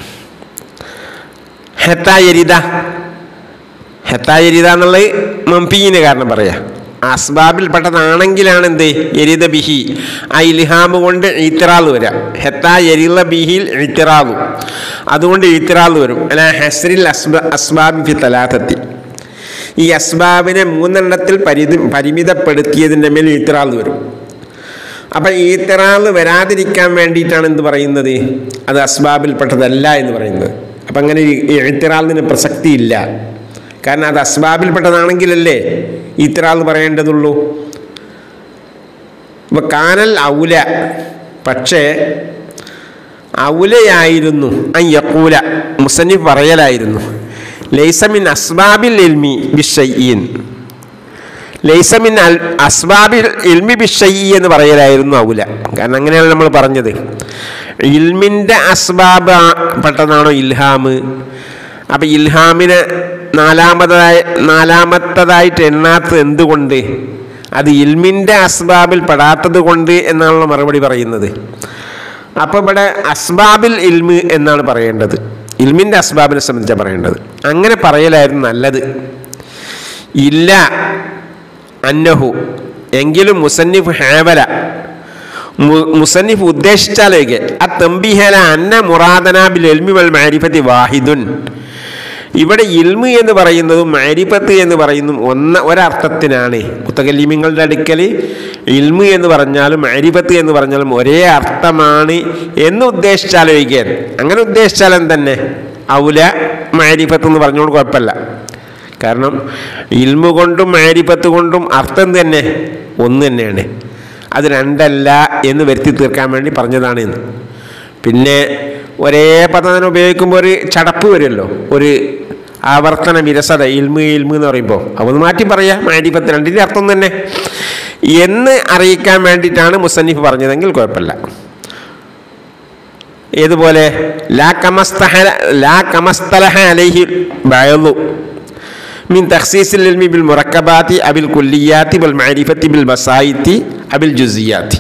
ഹെത്തായരിത ഹെത്തായരിത എന്നുള്ളത് മംപീന് കാരണം പറയാം അസ്ബാബിൽപ്പെട്ടതാണെങ്കിലാണ് എന്ത് എരിത ബിഹി ആ ഇൽഹാമ് കൊണ്ട് ഇത്തിറാൽ വരാം ഹെത്താ എരില ബിഹിൽ ഇത്തിറാലു അതുകൊണ്ട് ഇത്തിറാൽ വരും അല്ല ഹെസ്രിൽ അസ്ബ അസ്ബാബി ഫി തലാത്തത്തി ഈ അസ്ബാബിനെ മൂന്നെണ്ണത്തിൽ പരിധി പരിമിതപ്പെടുത്തിയതിൻ്റെ മേൽ ഇത്തിറാൽ വരും അപ്പം ഈത്തിറാൽ വരാതിരിക്കാൻ വേണ്ടിയിട്ടാണ് എന്ത് പറയുന്നത് അത് അസ്ബാബിൽപ്പെട്ടതല്ല എന്ന് പറയുന്നത് അപ്പം അങ്ങനെ എഴുത്തിറാലിന് പ്രസക്തിയില്ല കാരണം അത് അസ്ബാബിൽപ്പെട്ടതാണെങ്കിലല്ലേ ഈത്തിറാൽ പറയേണ്ടതുള്ളൂ അപ്പോൾ കാനൽ ഔല പക്ഷേ ഔലയായിരുന്നു അൻ യക്കൂല മുസന്നിഫ് പറയലായിരുന്നു ലൈസമിൻ അസ്ബാബിൽ എൽമി ബിഷയ്യീൻ ലൈസമിൻ അൽ അസ്ബാബിൽ ഇൽമി ബിഷയി എന്ന് പറയലായിരുന്നു ഔല കാരണം അങ്ങനെയാണ് നമ്മൾ പറഞ്ഞത് ഇൽമിൻ്റെ അസ്ബാബ് ആ- പെട്ടതാണോ ഇൽഹാം അപ്പം ഇൽഹാമിന് നാലാമതായി നാലാമത്തതായിട്ട് എണ്ണാത്തത് എന്തുകൊണ്ട് അത് ഇൽമിൻ്റെ അസ്ബാബിൽ പെടാത്തത് കൊണ്ട് എന്നാണല്ലോ മറുപടി പറയുന്നത് അപ്പോൾ ഇവിടെ അസ്ബാബിൽ ഇൽമ് എന്നാണ് പറയേണ്ടത് ഇൽമിൻ്റെ അസ്ബാബിനെ സംബന്ധിച്ചാണ് പറയേണ്ടത് അങ്ങനെ പറയലായിരുന്നു നല്ലത് ഇല്ല അന്നഹു എങ്കിലും മുസന്നിഫ് ഹാവല മു- മുസന്നിഫ് ഉദ്ദേശിച്ചാലേക്ക് ആ തമ്പിഹല അന്ന മുറാദനാബിൽ എൽമി വൽ മാരിഫത്തി വാഹിദുൻ ഇവിടെ ഇൽമ് എന്ന് പറയുന്നതും മാരിഫത്ത് എന്ന് പറയുന്നതും ഒന്ന ഒരർത്ഥത്തിനാണ് മുത്തകല്ലിമിങ്ങളുടെ അടുക്കൽ ഇൽമ് എന്ന് പറഞ്ഞാലും മാരിഫത്ത് എന്ന് പറഞ്ഞാലും ഒരേ അർത്ഥമാണ് എന്ന് ഉദ്ദേശിച്ചാലോചിക്കാൻ അങ്ങനെ ഉദ്ദേശിച്ചാലും തന്നെ ഔല മാരിഫത്ത് എന്ന് പറഞ്ഞുകൊണ്ട് കുഴപ്പമില്ല കാരണം ഇൽമു കൊണ്ടും മാരിഫത്ത് കൊണ്ടും അർത്ഥം തന്നെ ഒന്ന് തന്നെയാണ് അത് രണ്ടല്ല എന്ന് വരുത്തി തീർക്കാൻ വേണ്ടി പറഞ്ഞതാണ് എന്ന് പിന്നെ ഒരേ പദം തന്നെ ഉപയോഗിക്കുമ്പോൾ ഒരു ചടപ്പ് വരുമല്ലോ ഒരു ആവർത്തന വിരസത ഇൽമു ഇൽമു എന്ന് പറയുമ്പോൾ അതൊന്ന് മാറ്റി പറയാം മാരിഫത്ത് രണ്ടിൻ്റെ അർത്ഥം തന്നെ എന്ന് അറിയിക്കാൻ വേണ്ടിയിട്ടാണ് മുസന്നിഫ് പറഞ്ഞതെങ്കിൽ കുഴപ്പമില്ല ഏതുപോലെ ലാ കമസ്തഹല ലാ കമസ്തലഹ അലൈഹി ബയലു മിൻ തഖ്സീസിൽ ഇൽമി ബിൽ മുറക്കബാത്തി അബിൽ കുല്ലിയാത്തി ബിൽ മാരിഫത്തി ബിൽ ബസായിത്തി അബിൽ ജുസിയാത്തി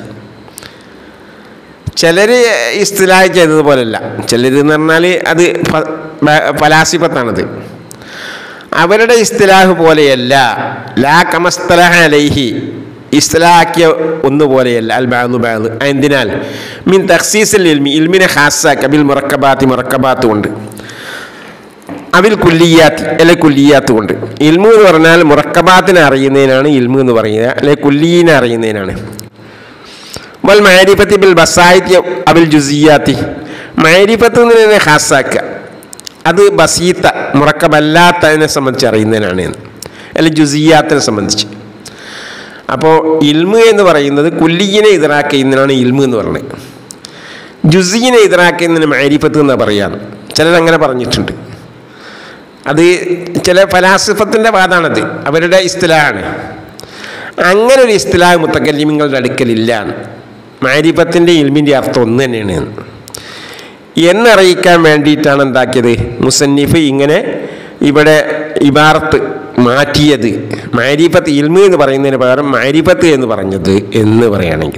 ചിലർ ഇസ്തിലാഹ് ചെയ്തതുപോലല്ല ചിലർ എന്ന് പറഞ്ഞാൽ അത് ഫ- ബ- ഫലാസിഫത്താണത് അവരുടെ ഇസ്തിലാഹ് പോലെയല്ല ലാ കമസ്തലഹ അലൈഹി ഇസ്തലാക്കിയ ഒന്നുപോലെയല്ല അൽ ബാദു ബാദ് എന്തിനാൽ മിൻ തഖ്സീസിൽ ഇൽമി ഇൽമിനെ ഖാസാക്കി അബിൽ മുറക്കബാത്തി മുറക്കബാത്ത് കൊണ്ട് അവിൽ കുല്ലിയാത്ത് അല്ലെ കുല്ലിയാത്ത് കൊണ്ട് ഇൽമു എന്ന് പറഞ്ഞാൽ മുറക്കബാത്തിനെ അറിയുന്നതിനാണ് ഇൽമു എന്ന് പറയുന്നത് അല്ലെ കുല്ലീനെ അറിയുന്നതിനാണ് വൽ മാരിഫത്തി ബിൽ ബസായിത്തി അബിൽ ജുസിയാത്തി മാരിഫത്ത് എന്നതിനെ ഖാസാക്കുക അത് ബസീത്ത മുറക്കബല്ലാത്തതിനെ സംബന്ധിച്ച് അറിയുന്നതിനാണ് എന്ന് അല്ലെ ജുസിയാത്തിനെ സംബന്ധിച്ച് അപ്പോൾ ഇൽമു എന്ന് പറയുന്നത് കുല്ലിയിനെ ഇതറാക്കുന്നതിനാണ് ഇൽമു എന്ന് പറയുന്നത് ജുസീനെ ഇതറാക്കുന്നതിന് മാരിഫത്ത് എന്നാണ് പറയാന്ന് ചിലരങ്ങനെ പറഞ്ഞിട്ടുണ്ട് അത് ചില ഫലാസിഫത്തിൻ്റെ വാദമാണത് അവരുടെ ഇസ്തിലാഹാണ് അങ്ങനെ ഒരു ഇസ്തിലാഹ് മുത്തക്കല്ലിമിങ്ങളുടെ അടുക്കലില്ല മാരിഫത്തിൻ്റെ ഇൽമിൻ്റെ അർത്ഥം ഒന്ന് തന്നെയാണ് എന്ന്. എന്നറിയിക്കാൻ വേണ്ടിയിട്ടാണ് എന്താക്കിയത് മുസന്നിഫ് ഇങ്ങനെ ഇവിടെ ഇബാറത്ത് മാറ്റിയത് മാരിഫത്ത് ഇൽമു എന്ന് പറയുന്നതിന് പകരം മാരിഫത്ത് എന്ന് പറഞ്ഞത് എന്ന് പറയുകയാണെങ്കിൽ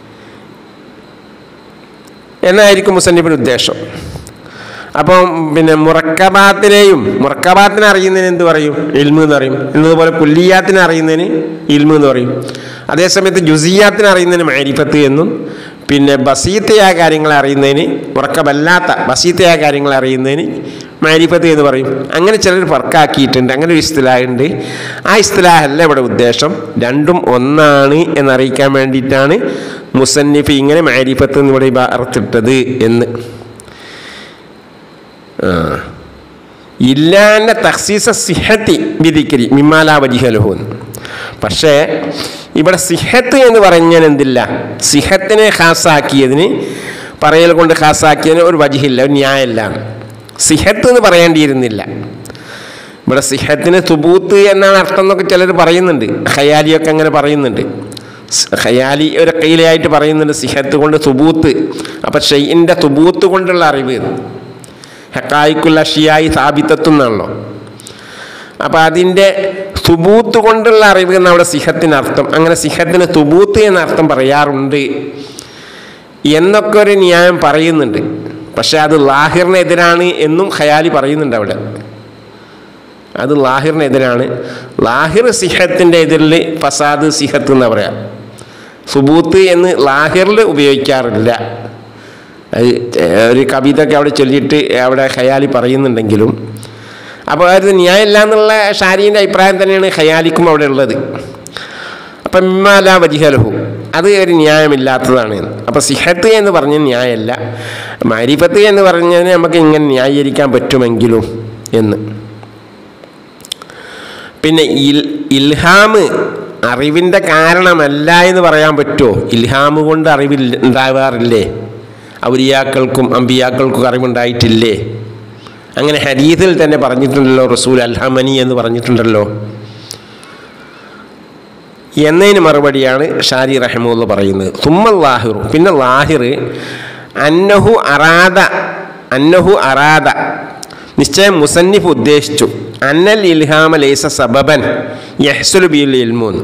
എന്നായിരിക്കും മുസന്നിഫിൻ്റെ ഉദ്ദേശം അപ്പം പിന്നെ മുറക്കബാത്തിനെയും മുറക്കബാത്തിനെ അറിയുന്നതിന് എന്ത് പറയും ഇൽമു എന്ന് പറയും എന്നതുപോലെ കുല്ലിയാത്തിനെ അറിയുന്നതിന് ഇൽമു എന്ന് പറയും അതേസമയത്ത് ജുസിയാത്തിനെ അറിയുന്നതിന് മാരിഫത്ത് എന്നും പിന്നെ ബസീത്തയായ കാര്യങ്ങൾ അറിയുന്നതിന് ഉറക്കമല്ലാത്ത ബസീത്തയായ കാര്യങ്ങൾ അറിയുന്നതിന് മാരിഫത്ത് എന്ന് പറയും അങ്ങനെ ചിലർ ഫർക്കാക്കിയിട്ടുണ്ട് അങ്ങനെ ഒരു ഇസ്തിലാഹുണ്ട് ആ ഇസ്തിലാഹല്ല ഇവിടെ ഉദ്ദേശം രണ്ടും ഒന്നാണ് എന്നറിയിക്കാൻ വേണ്ടിയിട്ടാണ് മുസന്നിഫ് ഇങ്ങനെ മാരിഫത്ത് എന്ന് ഇവിടെ അർത്ഥിട്ടത് എന്ന് ആ ഇല്ലാൻ്റെ തഖ്സീസ സിഹത്തി വിധിക്കരി മിമാല വജിഹലുഹൂൻ പക്ഷേ ഇവിടെ സിഹത്ത് എന്ന് പറഞ്ഞാൽ എന്തില്ല സിഹത്തിനെ ഖാസാക്കിയതിന് പറയൽ കൊണ്ട് ഖാസാക്കിയതിന് ഒരു വജിഹില്ല ഒരു ന്യായമല്ല സിഹത്ത് എന്ന് പറയേണ്ടിയിരുന്നില്ല ഇവിടെ സിഹത്തിന് തുബൂത്ത് എന്നാണ് അർത്ഥം എന്നൊക്കെ ചിലർ പറയുന്നുണ്ട് ഖയാലിയൊക്കെ അങ്ങനെ പറയുന്നുണ്ട് സ് ഖയാലി ഒരു കയ്യിലായിട്ട് പറയുന്നുണ്ട് സിഹത്ത് കൊണ്ട് തുബൂത്ത് അപ്പം ഷെയ്യിൻ്റെ തുബൂത്ത് കൊണ്ടുള്ള അറിവ് ഹക്കായിക്കുള്ള ഷിയായി സ്ഥാപിത്തത്തുന്നാണല്ലോ അപ്പോൾ അതിൻ്റെ തുബൂത്ത് കൊണ്ടുള്ള അറിവ് എന്ന അവിടെ സിഹത്തിന് അർത്ഥം അങ്ങനെ സിഹത്തിന് തുബൂത്ത് എന്ന അർത്ഥം പറയാറുണ്ട് എന്നൊക്കെ ഒരു ന്യായം പറയുന്നുണ്ട് പക്ഷേ അത് ലാഹിറിനെതിരാണ് എന്നും ഖയാലി പറയുന്നുണ്ട് അവിടെ അത് ലാഹിറിനെതിരാണ് ലാഹിർ സിഹത്തിൻ്റെ എതിരിൽ ഫസാദ് സിഹത്ത് എന്ന് പറയാം സുബൂത്ത് എന്ന് ലാഹിറിൽ ഉപയോഗിക്കാറില്ല അത് ഒരു കവിത ഒക്കെ അവിടെ ചൊല്ലിയിട്ട് അവിടെ ഖയാലി പറയുന്നുണ്ടെങ്കിലും അപ്പോൾ അത് ന്യായമില്ല എന്നുള്ള ഷാരീൻ്റെ അഭിപ്രായം തന്നെയാണ് ഖയാലിക്കും അവിടെ ഉള്ളത് അപ്പം ഇമ്മാല വജിഹലഹു അത് ഒരു ന്യായമില്ലാത്തതാണ് അപ്പോൾ സിഹത്ത് എന്ന് പറഞ്ഞ ന്യായമല്ല മാരിഫത്ത് എന്ന് പറഞ്ഞതിന് നമുക്ക് ഇങ്ങനെ ന്യായീകരിക്കാൻ പറ്റുമെങ്കിലും എന്ന് പിന്നെ ഇൽ ഇൽഹാമ് അറിവിൻ്റെ കാരണമല്ല എന്ന് പറയാൻ പറ്റുമോ ഇൽഹാമ് കൊണ്ട് അറിവിൽ ഉണ്ടാവാറില്ലേ ഔലിയാക്കൾക്കും അമ്പിയാക്കൾക്കും അറിവുണ്ടായിട്ടില്ലേ അങ്ങനെ ഹരീതിൽ തന്നെ പറഞ്ഞിട്ടുണ്ടല്ലോ റസൂൽ അൽഹമനി എന്ന് പറഞ്ഞിട്ടുണ്ടല്ലോ എന്നതിന് മറുപടിയാണ് ഷാരി റഹമുല്ല പറയുന്നത് തുമ്മൽ ലാഹിറു പിന്നെ ലാഹിർ അന്നഹു അറാദ അന്നഹു അറാദ നിശ്ചയം മുസന്നിഫ് ഉദ്ദേശിച്ചു അന്നൽ ഇൽഹാമ ലേസ സബബൻ യഹ്സുൽ ബിൽ ഇൽമൂന്ന്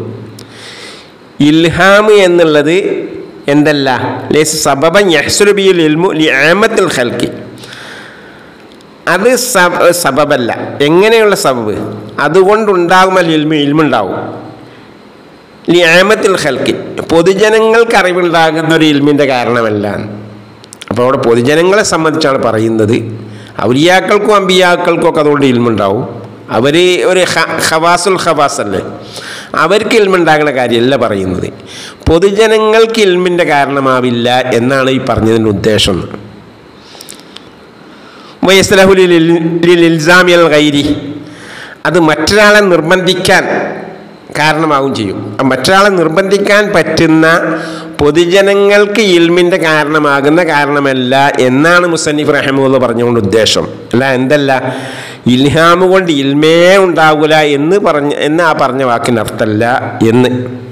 ഇൽഹാം എന്നുള്ളത് എന്തല്ല ലേസ സബബൻ യഹ്സുൽ ബിൽ ഇൽമു ലി ആമത്തിൽ ഖൽക്കി അത് സബ സബബല്ല എങ്ങനെയുള്ള സബബ് അതുകൊണ്ടുണ്ടാകുമല്ല ഇൽമു ഇൽമുണ്ടാവും ലി ആമത്തിൽ ഖൽക്കി പൊതുജനങ്ങൾക്ക് അറിവുണ്ടാകുന്ന ഒരു ഇൽമിൻ്റെ കാരണമല്ല അപ്പോൾ അവിടെ പൊതുജനങ്ങളെ സംബന്ധിച്ചാണ് പറയുന്നത് ഔലിയാക്കൾക്കും അമ്പിയാക്കൾക്കും ഒക്കെ അതുകൊണ്ട് ഇൽമുണ്ടാവും അവർ ഒരു ഖവാസുൽ ഖവാസ് അല്ലേ അവർക്ക് ഇൽമുണ്ടാകുന്ന കാര്യമല്ല പറയുന്നത് പൊതുജനങ്ങൾക്ക് ഇൽമിൻ്റെ കാരണമാവില്ല എന്നാണ് ഈ പറഞ്ഞതിൻ്റെ ഉദ്ദേശം വയസ്ലഹുലിൽസാമിയൽ ഗൈരി അത് മറ്റൊരാളെ നിർബന്ധിക്കാൻ കാരണമാവും ചെയ്യും മറ്റൊരാളെ നിർബന്ധിക്കാൻ പറ്റുന്ന പൊതുജനങ്ങൾക്ക് ഇൽമിൻ്റെ കാരണമാകുന്ന കാരണമല്ല എന്നാണ് മുസന്നിഫ് റഹമുല്ല പറഞ്ഞുകൊണ്ട് ഉദ്ദേശം അല്ല എന്തല്ല ഇൽഹാമ് കൊണ്ട് ഇൽമേ ഉണ്ടാകൂല എന്ന് പറഞ്ഞ എന്ന് ആ പറഞ്ഞ വാക്കിന് അർത്ഥമല്ല എന്ന്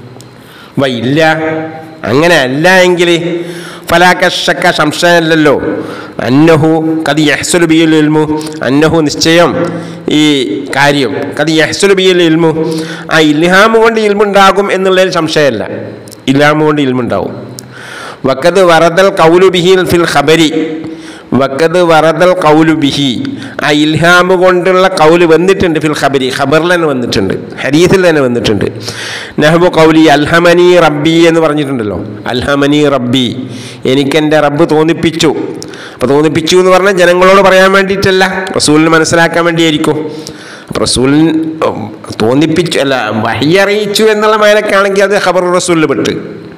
വ ഇല്ല അങ്ങനെ അല്ല എങ്കിൽ ഫലാക്കശക്ക സംശയമല്ലല്ലോ അന്നഹു കതി യഹ്സുൽ ബിയുൽ ഇൽമു അന്നഹു നിശ്ചയം ഈ കാര്യം കതി യഹ്സുൽ ബിയുൽ ഇൽമു ആ ഇൽഹാമ് കൊണ്ട് ഇൽമുണ്ടാകും എന്നുള്ളതിൽ സംശയമല്ല ഇൽഹാമ് കൊണ്ട് ഇൽമുണ്ടാവും വക്കത് വറദൽ കൗലു ബിഹിൽ ഫിൽ ഖബരി വക്കത് വറദൽ കൗലു ബിഹി ആ ഇൽഹാമ് കൊണ്ടുള്ള കൗല് വന്നിട്ടുണ്ട് ഫിൽ ഖബരി ഖബറിൽ തന്നെ വന്നിട്ടുണ്ട് ഹരീസിൽ തന്നെ വന്നിട്ടുണ്ട് നഹബു കൗലി അൽഹമനി റബ്ബി എന്ന് പറഞ്ഞിട്ടുണ്ടല്ലോ അൽഹമനി റബ്ബി എനിക്കെൻ്റെ റബ്ബ് തോന്നിപ്പിച്ചു അപ്പോൾ തോന്നിപ്പിച്ചു എന്ന് പറഞ്ഞാൽ ജനങ്ങളോട് പറയാൻ വേണ്ടിയിട്ടല്ല റസൂലിന് മനസ്സിലാക്കാൻ വേണ്ടിയായിരിക്കും അപ്പോൾ റസൂലിന് തോന്നിപ്പിച്ചു അല്ല വഹിയറിയിച്ചു എന്നുള്ള മേലക്കാണെങ്കിൽ അത് ഖബർ റസൂലിൽ പെട്ട്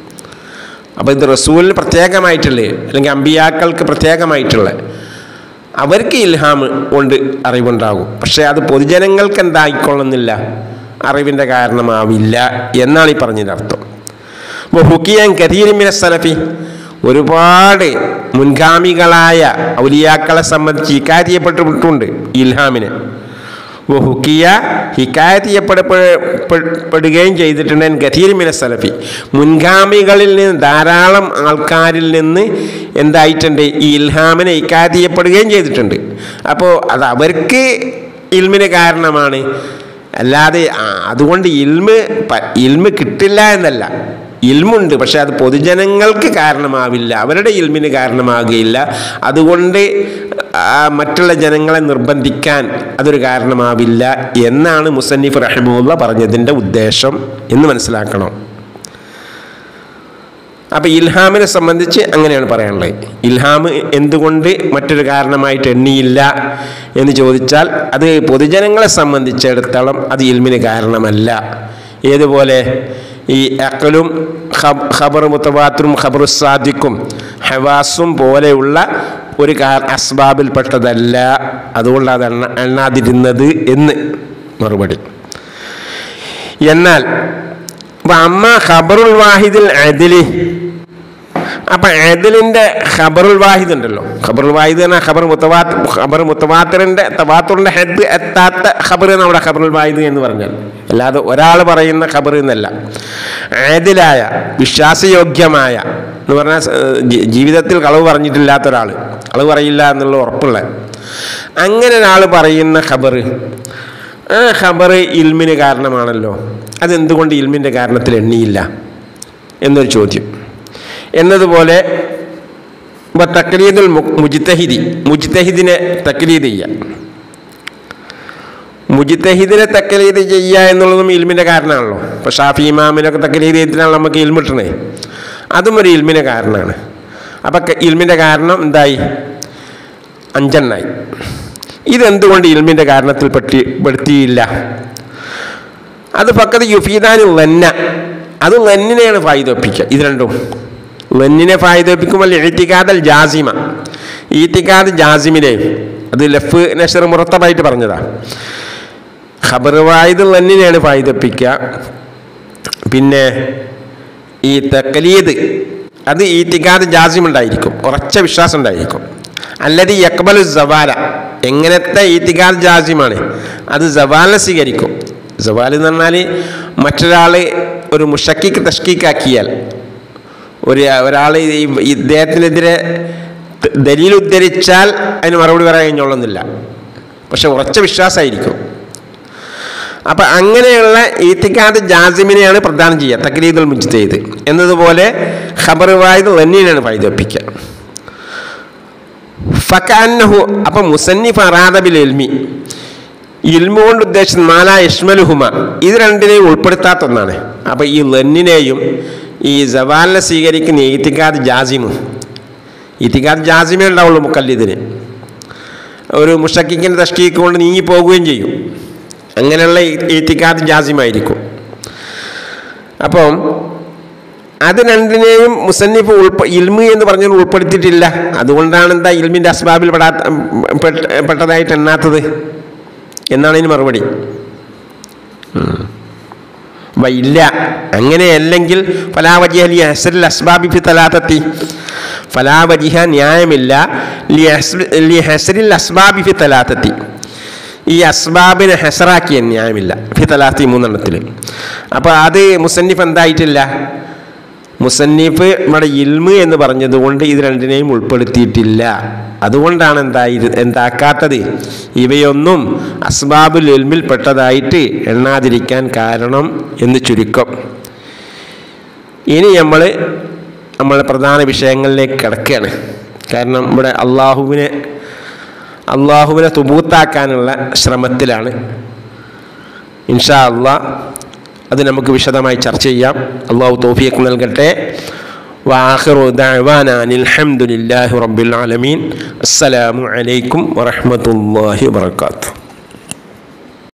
അപ്പോൾ ഇത് റസൂലിന് പ്രത്യേകമായിട്ടുള്ള അല്ലെങ്കിൽ അമ്പിയാക്കൾക്ക് പ്രത്യേകമായിട്ടുള്ള അവർക്ക് ഇൽഹാം കൊണ്ട് അറിവുണ്ടാകും പക്ഷേ അത് പൊതുജനങ്ങൾക്ക് എന്തായിക്കൊള്ളുന്നില്ല അറിവിൻ്റെ കാരണമാവില്ല എന്നാണ് ഈ പറഞ്ഞതിൻ്റെ അർത്ഥം അപ്പോൾ ഹുക്കിയാൻ കരീരിമിന സലഫി ഒരുപാട് മുൻഗാമികളായ ഔലിയാക്കളെ സംബന്ധിച്ച് ഇക്കാര്യപ്പെട്ടിട്ടുണ്ട് ഇൽഹാമിന് ഹുക്കിയ ഹിക്കായത്ത് ചെയ്യപ്പെടുകയും ചെയ്തിട്ടുണ്ട് ഗതീർമിന സലഫി മുൻഗാമികളിൽ നിന്ന് ധാരാളം ആൾക്കാരിൽ നിന്ന് എന്തായിട്ടുണ്ട് ഈ ഇൽഹാമിനെ ഹിക്കായത്ത് ചെയ്യപ്പെടുകയും ചെയ്തിട്ടുണ്ട് അപ്പോൾ അത് അവർക്ക് ഇൽമിന് കാരണമാണ് അല്ലാതെ അതുകൊണ്ട് ഇൽമ് ഇൽമ് കിട്ടില്ല എന്നല്ല ഇൽമുണ്ട് പക്ഷെ അത് പൊതുജനങ്ങൾക്ക് കാരണമാവില്ല അവരുടെ ഇൽമിന് കാരണമാകുകയില്ല അതുകൊണ്ട് മറ്റുള്ള ജനങ്ങളെ നിർബന്ധിക്കാൻ അതൊരു കാരണമാവില്ല എന്നാണ് മുസന്നിഫ് റഹിമുള്ള പറഞ്ഞതിൻ്റെ ഉദ്ദേശം എന്ന് മനസ്സിലാക്കണം അപ്പോൾ ഇൽഹാമിനെ സംബന്ധിച്ച് അങ്ങനെയാണ് പറയാനുള്ളത് ഇൽഹാം എന്തുകൊണ്ട് മറ്റൊരു കാരണമായിട്ട് എണ്ണിയില്ല എന്ന് ചോദിച്ചാൽ അത് പൊതുജനങ്ങളെ സംബന്ധിച്ചിടത്തോളം അത് ഇൽമിന് കാരണമല്ല ഏതുപോലെ ഈ അക്കലും ഖബർ മുത്തവാത്തറും ഖബറു സാദിക്കും ഹവാസും പോലെയുള്ള ഒരു കാ അസ്ബാബിൽപ്പെട്ടതല്ല അതുകൊണ്ട് അത് എണ്ണ എണ്ണാതിരുന്നത് എന്ന് മറുപടി എന്നാൽ അപ്പം അമ്മ ഖബറുൽ വാഹിദിൽ അതിലി അപ്പം അതിലിൻ്റെ ഖബറുൽ വാഹിദ് ഉണ്ടല്ലോ ഖബറുൽ വാഹിദ് എന്ന ഖബർ മുത്തവാത്ത് ഖബർ മുത്തവാത്തറിൻ്റെ തവാത്തറിൻ്റെ ഹെഡ് എത്താത്ത ഖബർ നമ്മുടെ ഖബറുൽ വാഹിദ് എന്ന് പറഞ്ഞാൽ അല്ലാതെ ഒരാൾ പറയുന്ന ഖബർ എന്നല്ല ആദിലായ വിശ്വാസയോഗ്യമായ എന്ന് പറഞ്ഞാൽ ഏഹ്, ജി- ജീവിതത്തിൽ കളവ് പറഞ്ഞിട്ടില്ലാത്ത ഒരാൾ കളവ് പറയില്ല എന്നുള്ള ഉറപ്പുള്ള അങ്ങനെ ഒരാൾ പറയുന്ന ഖബർ ആ ഖബർ ഇൽമിന് കാരണമാണല്ലോ അതെന്തുകൊണ്ട് ഇൽമിൻ്റെ കാരണത്തിൽ എണ്ണിയില്ല എന്നൊരു ചോദ്യം എന്നതുപോലെ ഇപ്പോൾ തക്ലീദുൽ മു- മുജ്തഹിദി മുജ്തഹിദിനെ തക്ലീദ് ചെയ്യുക മുജ്തഹിദിനെ തക്ലീദ് ചെയ്യുക എന്നുള്ളതും ഇൽമിൻ്റെ കാരണമാണല്ലോ ഇപ്പോൾ ഷാഫി ഇമാമിനൊക്കെ തക്ലീദ് ചെയ്തിട്ടാണ് നമുക്ക് ഇൽമ കിട്ടണേ അതും ഒരു ഇൽമിൻ്റെ കാരണമാണ് അപ്പം ഇൽമിൻ്റെ കാരണം എന്തായി അഞ്ചെണ്ണായി ഇതെന്തുകൊണ്ട് ഇൽമിൻ്റെ കാരണത്തിൽ പെട്ടി പെടുത്തിയില്ല അത് പക്കത്ത് യുഫീദാൻ ലന്ന അത് ലന്നിനെയാണ് ഫായിദൊപ്പിക്കുക ഇത് രണ്ടും ലന്നിനെ ഫായിദൊപ്പിക്കുമ്പോൾ എഴുത്തിക്കാതൽ ജാസിമ ഈത്തിക്കാത് ജാസിമിനെ അത് ലഫ് നഷർ മുറത്തമായിട്ട് പറഞ്ഞതാ ഖബർ വായിദ് ലന്നിനെയാണ് ഫായിദൊപ്പിക്കുക പിന്നെ ഈ തക്കലീദ് അത് ഈത്തിക്കാത് ജാസിം ഉണ്ടായിരിക്കും ഉറച്ച വിശ്വാസം ഉണ്ടായിരിക്കും അല്ലത് യക്ബലു സവാല എങ്ങനത്തെ ഈത്തിക്കാത് ജാസിമാണ് അത് സവാലിനെ സ്വീകരിക്കും സവാൽ എന്ന് പറഞ്ഞാൽ മറ്റൊരാൾ ഒരു മുഷക്കിക്ക് തഷ്കീക്കാക്കിയാൽ ഒരു ഒരാൾ ഈ ഇദ്ദേഹത്തിനെതിരെ ത- ദലീൽ ഉദ്ധരിച്ചാൽ അതിന് മറുപടി പറയാൻ കഴിഞ്ഞോളുന്നില്ല പക്ഷെ ഉറച്ച വിശ്വാസമായിരിക്കും അപ്പം അങ്ങനെയുള്ള ഈത്തിക്കാത് ജാസിമിനെയാണ് പ്രദാനം ചെയ്യുക തക്രീദുൽ മുജ്തീദ് എന്നതുപോലെ ഖബർ വായത് ലന്നീനാണ് ഫൈദപ്പിക്കുക ഫക്കാന്നഹു അപ്പം മുസന്നിഫ് അറാദബിൽ എൽമി ഇൽമു കൊണ്ട് ഉദ്ദേശിച്ചത് മാല യഷ്മലുഹുമ ഇത് രണ്ടിനെയും ഉൾപ്പെടുത്താത്ത ഒന്നാണ് അപ്പം ഈ ലന്നിനെയും ഈ ജവാലിനെ സ്വീകരിക്കുന്ന ഈത്തിക്കാത് ജാസിമും ഈത്തിക്കാത് ജാസിമേ ഉണ്ടാവുള്ളൂ മുക്കല്ലിദിന് ഒരു മുഷക്കിക്കിൻ്റെ തഷ്കീക്ക് കൊണ്ട് നീങ്ങിപ്പോകുകയും ചെയ്യും അങ്ങനെയുള്ള ഈത്തിക്കാത് ജാസിമായിരിക്കും അപ്പം അത് രണ്ടിനെയും മുസന്നിഫ് ഉൾപ്പ ഇൽമി എന്ന് പറഞ്ഞാൽ ഉൾപ്പെടുത്തിയിട്ടില്ല അതുകൊണ്ടാണ് എന്താ ഇൽമിൻ്റെ അസ്ബാബിൽ പെടാത്ത പെട്ട- പെട്ടതായിട്ട് എണ്ണാത്തത് എന്നാണ് ഇതിന് മറുപടി ഉം. വ ഇല്ല അങ്ങനെയല്ലെങ്കിൽ ഫലാവജിഹലി ഹസറിൽ അസ്ബാബി ഫി തലാത്തത്തി ഫലാവജിഹ ന്യായമില്ല ലി ഹസ്- ലി ഹസറിൽ അസ്ബാബി ഫി തലാത്തത്തി ഈ അസ്ബാബിനെ ഹെസറാക്കിയ ന്യായമില്ല ഫി തലാത്തി മൂന്നെണ്ണത്തിൽ അപ്പോൾ അത് മുസന്നിഫ് എന്തായിട്ടില്ല മുസന്നിഫ് നമ്മുടെ ഇൽമ് എന്ന് പറഞ്ഞതുകൊണ്ട് ഇത് രണ്ടിനെയും ഉൾപ്പെടുത്തിയിട്ടില്ല അതുകൊണ്ടാണ് എന്തായി എന്താക്കാത്തത് ഇവയൊന്നും അസ്ബാബുൽ ഇൽമിൽ പെട്ടതായിട്ട് എണ്ണാതിരിക്കാൻ കാരണം എന്ന് ചുരുക്കം ഇനി നമ്മൾ നമ്മളെ പ്രധാന വിഷയങ്ങളിലേക്ക് കിടക്കുകയാണ് കാരണം ഇവിടെ അള്ളാഹുവിനെ അള്ളാഹുവിനെ തുബൂത്താക്കാനുള്ള ശ്രമത്തിലാണ് ഇൻഷാ അള്ളാ അത് നമുക്ക് വിശദമായി ചർച്ച ചെയ്യാം അള്ളാഹു തോഫിയൊക്കെ നൽകട്ടെ വാഹിറു ദഅവാന അൽഹംദുലില്ലാഹി റബ്ബിൽ ആലമീൻ അസ്സലാമു അലൈക്കും വറഹ്മത്തുള്ളാഹി വബറകാതുഹു